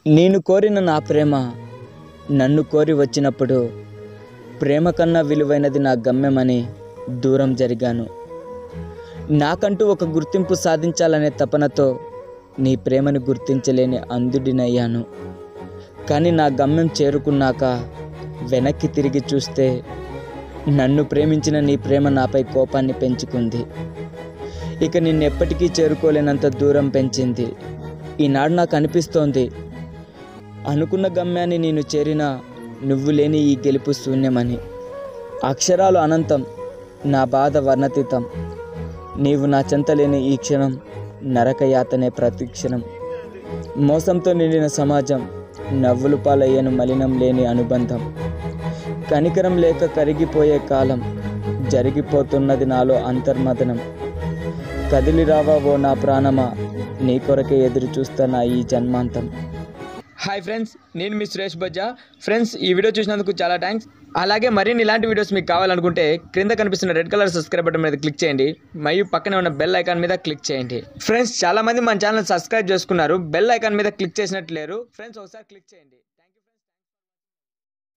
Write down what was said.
నేను కోరిన నా ప్రేమ నన్ను కోరి వచ్చినప్పుడు ప్రేమ కన్నా విలువైనది నా గమ్యమని దూరం జరిగాను నాకంటూ ఒక గుర్తింపు సాధించాలనే తపనతో నీ ప్రేమను గుర్తించలేని అంధుడినయ్యాను కానీ నా గమ్యం చేరుకున్నాక వెనక్కి తిరిగి చూస్తే నన్ను ప్రేమించిన నీ ప్రేమ నాపై కోపాన్ని పెంచుకుంది ఇక నిన్నెప్పటికీ చేరుకోలేనంత దూరం పెంచింది ఈనాడు నాకు అనిపిస్తోంది అనుకున్న గమ్యాన్ని నేను చేరినా నువ్వు లేని ఈ గెలుపు శూన్యమని అక్షరాలు అనంతం నా బాధ వర్ణతీతం నీవు నా చెంత లేని ఈ క్షణం నరకయాతనే ప్రతి క్షణం మోసంతో నిండిన సమాజం నవ్వులు పాలయ్యను మలినం లేని అనుబంధం కనికరం లేక కరిగిపోయే కాలం జరిగిపోతున్నది నాలో అంతర్మదనం కదిలి రావా ఓ నా ప్రాణమా నీ కొరకే ఎదురు చూస్తున్న ఈ జన్మాంతం హాయ్ ఫ్రెండ్స్ నేను మీ సురేష్ బజ్జా ఫ్రెండ్స్ ఈ వీడియో చూసినందుకు చాలా థ్యాంక్స్ అలాగే మరిన్ని ఇలాంటి వీడియోస్ మీకు కావాలనుకుంటే క్రింద కనిపిస్తున్న రెడ్ కలర్ సబ్స్క్రైబ్ బటన్ మీద క్లిక్ చేయండి మరియు పక్కనే ఉన్న బెల్ ఐకాన్ మీద క్లిక్ చేయండి ఫ్రెండ్స్ చాలా మంది మన ఛానల్ సబ్స్క్రైబ్ చేసుకున్నారు బెల్ ఐకాన్ మీద క్లిక్ చేసినట్టు లేరు ఫ్రెండ్స్ ఒకసారి క్లిక్ చేయండి